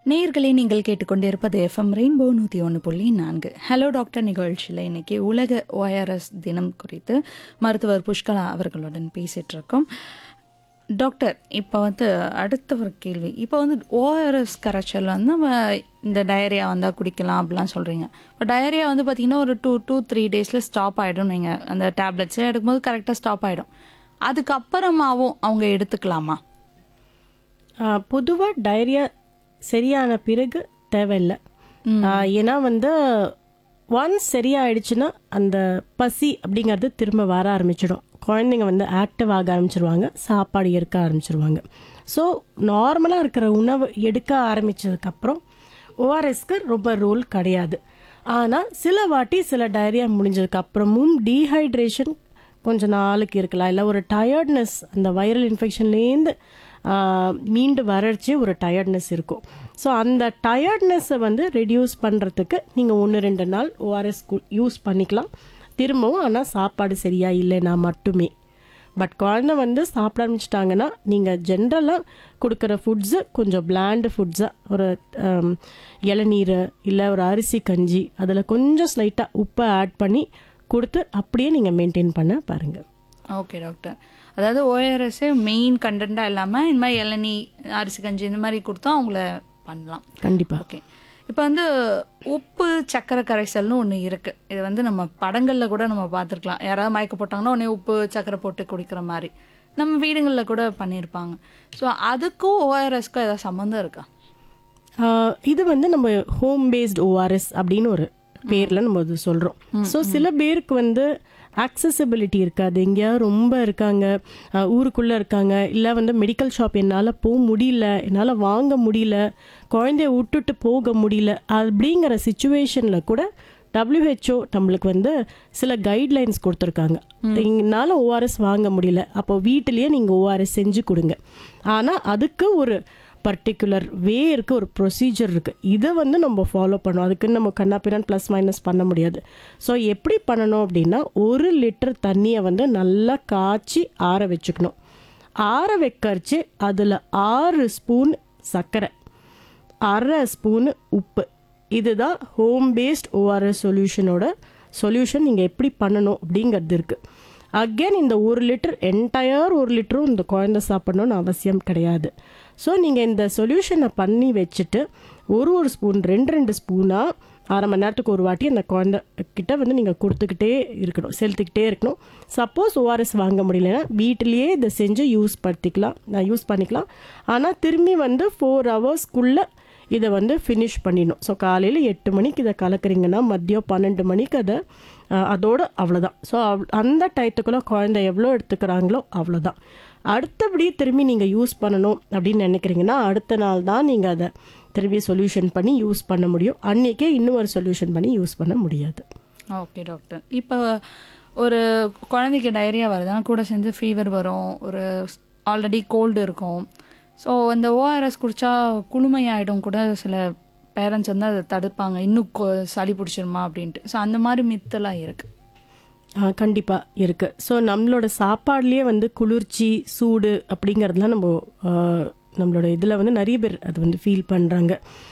நேயர்களே நீங்கள் கேட்டுக்கொண்டிருப்பது எஃப்எம் ரெயின்போ நூற்றி ஒன்று புள்ளி நான்கு ஹலோ டாக்டர் நிகழ்ச்சியில் இன்னைக்கு உலக ஒயரஸ் தினம் குறித்து மருத்துவர் புஷ்கலா அவர்களுடன் பேசிட்டு இருக்கோம் டாக்டர் இப்போ வந்து அடுத்த ஒரு கேள்வி இப்போ வந்து ஓஆர்எஸ் கரைச்சல் வந்து நம்ம இந்த டயரியா வந்தால் குடிக்கலாம் அப்படிலாம் சொல்கிறீங்க இப்போ டயரியா வந்து பார்த்திங்கன்னா ஒரு டூ டூ த்ரீ டேஸில் ஸ்டாப் ஆகிடும் நீங்கள் அந்த டேப்லெட்ஸே எடுக்கும்போது கரெக்டாக ஸ்டாப் ஆகிடும் அதுக்கப்புறமாவும் அவங்க எடுத்துக்கலாமா பொதுவாக டயரியா சரியான பிறகு தேவையில்லை ஆஹ் ஏன்னா வந்து ஒன்ஸ் சரியாயிடுச்சுன்னா அந்த பசி அப்படிங்கிறது திரும்ப வர ஆரம்பிச்சிடும் குழந்தைங்க வந்து ஆக்டிவ் ஆக ஆரம்பிச்சிருவாங்க சாப்பாடு எடுக்க ஆரம்பிச்சிருவாங்க ஸோ நார்மலாக இருக்கிற உணவு எடுக்க ஆரம்பிச்சதுக்கப்புறம் ஓஆர்எஸ்க்கு ரொம்ப ரூல் கிடையாது ஆனால் சில வாட்டி சில டயரியா முடிஞ்சதுக்கு அப்புறமும் டீஹைட்ரேஷன் கொஞ்ச நாளுக்கு இருக்கலாம் இல்லை ஒரு டயர்ட்னஸ் அந்த வைரல் இன்ஃபெக்ஷன்லேருந்து மீண்டு வறட்சி ஒரு டயர்ட்னஸ் இருக்கும் ஸோ அந்த டயர்ட்னஸை வந்து ரெடியூஸ் பண்ணுறதுக்கு நீங்கள் ஒன்று ரெண்டு நாள் ஓஆர்எஸ் யூஸ் பண்ணிக்கலாம் திரும்பவும் ஆனால் சாப்பாடு சரியா இல்லைன்னா மட்டுமே பட் குழந்தை வந்து சாப்பிட ஆரம்பிச்சிட்டாங்கன்னா நீங்கள் ஜென்ரலாக கொடுக்குற ஃபுட்ஸு கொஞ்சம் பிளாண்டு ஃபுட்ஸாக ஒரு ஆம், இளநீர் இல்லை ஒரு அரிசி கஞ்சி அதில் கொஞ்சம் ஸ்லைட்டாக உப்பை ஆட் பண்ணி கொடுத்து அப்படியே நீங்கள் மெயின்டைன் பண்ண பாருங்கள் ஓகே டாக்டர் அதாவது ஓஆர்எஸ்ஸே மெயின் கண்டென்ட்டாக இல்லாமல் இந்த மாதிரி இளநீ அரிசி கஞ்சி இந்த மாதிரி கொடுத்தா அவங்கள பண்ணலாம் கண்டிப்பாக ஓகே இப்போ வந்து உப்பு சக்கரை கரைசல்னு ஒன்று இருக்குது இது வந்து நம்ம படங்களில் கூட நம்ம பார்த்துருக்கலாம் யாராவது மயக்க போட்டாங்கன்னா உடனே உப்பு சக்கரை போட்டு குடிக்கிற மாதிரி நம்ம வீடுங்களில் கூட பண்ணியிருப்பாங்க ஸோ அதுக்கும் ஓஆர்எஸ்க்கும் ஏதாவது சம்மந்தம் இருக்கா ஆஹ் இது வந்து நம்ம ஹோம் பேஸ்ட் ஓஆர்எஸ் அப்படின்னு ஒரு பேரில் நம்ம இது சொல்கிறோம் ஸோ சில பேருக்கு வந்து ஆக்சசிபிலிட்டி இருக்காது எங்கேயாவது ரொம்ப இருக்காங்க ஆஹ் ஊருக்குள்ளே இருக்காங்க இல்லை வந்து மெடிக்கல் ஷாப் என்னால் போக முடியல என்னால் வாங்க முடியல குழந்தைய விட்டுட்டு போக முடியல அப்படிங்கிற சுச்சுவேஷனில் கூட WHO நம்மளுக்கு வந்து சில கைட்லைன்ஸ் கொடுத்துருக்காங்க எங்களால் ஓஆர்எஸ் வாங்க முடியல அப்போ வீட்டிலேயே நீங்கள் ஓஆர்எஸ் செஞ்சு கொடுங்க ஆனால் அதுக்கு ஒரு பர்டிகுலர் வே இருக்குது ஒரு ப்ரொசீஜர் இருக்குது இதை வந்து நம்ம ஃபாலோ பண்ணணும் அதுக்குன்னு நம்ம கண்ணாப்பிரான் ப்ளஸ் மைனஸ் பண்ண முடியாது ஸோ எப்படி பண்ணணும் அப்படின்னா ஒரு லிட்டர் தண்ணியை வந்து நல்லா காய்ச்சி ஆற வச்சுக்கணும் ஆற வைக்கரிச்சு அதில் ஆறு ஸ்பூன் சர்க்கரை அரை ஸ்பூனு உப்பு இதுதான் ஹோம் பேஸ்ட் ஓஆர்எஸ் சொல்யூஷனோட சொல்யூஷன் நீங்கள் எப்படி பண்ணணும் அப்படிங்கிறது இருக்குது அகெயின் இந்த ஒரு லிட்டர் என்டையர் ஒரு லிட்டரும் இந்த குழந்தை சாப்பிடணும்னு அவசியம் கிடையாது ஸோ நீங்கள் இந்த சொல்யூஷனை பண்ணி வச்சுட்டு ஒரு ஒரு ஸ்பூன் ரெண்டு ரெண்டு ஸ்பூனாக அரை மணி நேரத்துக்கு ஒரு வாட்டி அந்த குழந்தை கிட்ட வந்து நீங்கள் கொடுத்துக்கிட்டே இருக்கணும் செலுத்திக்கிட்டே இருக்கணும் சப்போஸ் ஓஆர்எஸ் வாங்க முடியலன்னா வீட்டிலேயே இதை செஞ்சு யூஸ் படுத்திக்கலாம் யூஸ் பண்ணிக்கலாம் ஆனால் திரும்பி வந்து ஃபோர் ஹவர்ஸ்க்குள்ளே இதை வந்து ஃபினிஷ் பண்ணிடணும் ஸோ காலையில் எட்டு மணிக்கு இதை கலக்குறீங்கன்னா மதியம் பன்னெண்டு மணிக்கு அதை அஹ், அதோட அவ்வளோதான் ஸோ அந்த டயத்துக்குள்ளே குழந்தை எவ்வளோ எடுத்துக்கிறாங்களோ அவ்வளோதான் அடுத்தபடி திரும்பி நீங்கள் யூஸ் பண்ணணும் அப்படின்னு நினைக்கிறீங்கன்னா அடுத்த நாள் தான் நீங்கள் அதை திரும்பி சொல்யூஷன் பண்ணி யூஸ் பண்ண முடியும் அன்றைக்கே இன்னும் ஒரு சொல்யூஷன் பண்ணி யூஸ் பண்ண முடியாது ஓகே டாக்டர் இப்போ ஒரு குழந்தைக்கு டயரியா வருதுன்னா கூட சேர்ந்து ஃபீவர் வரும் ஒரு ஆல்ரெடி கோல்டு இருக்கும் ஸோ இந்த ஓஆர்எஸ் குடிச்சா குளுமையாயிடும் கூட சில பேரண்ட்ஸ் வந்து அதை தடுப்பாங்க இன்னும் கொ- சளி பிடிச்சிருமா அப்படின்ட்டு ஸோ அந்த மாதிரி மித்தெல்லாம் இருக்குது கண்டிப்பாக இருக்குது ஸோ நம்மளோட சாப்பாடுலேயே வந்து குளிர்ச்சி சூடு அப்படிங்கிறதுலாம் நம்ம ஆ, நம்மளோட இதில் வந்து நிறைய பேர் அது வந்து ஃபீல் பண்ணுறாங்க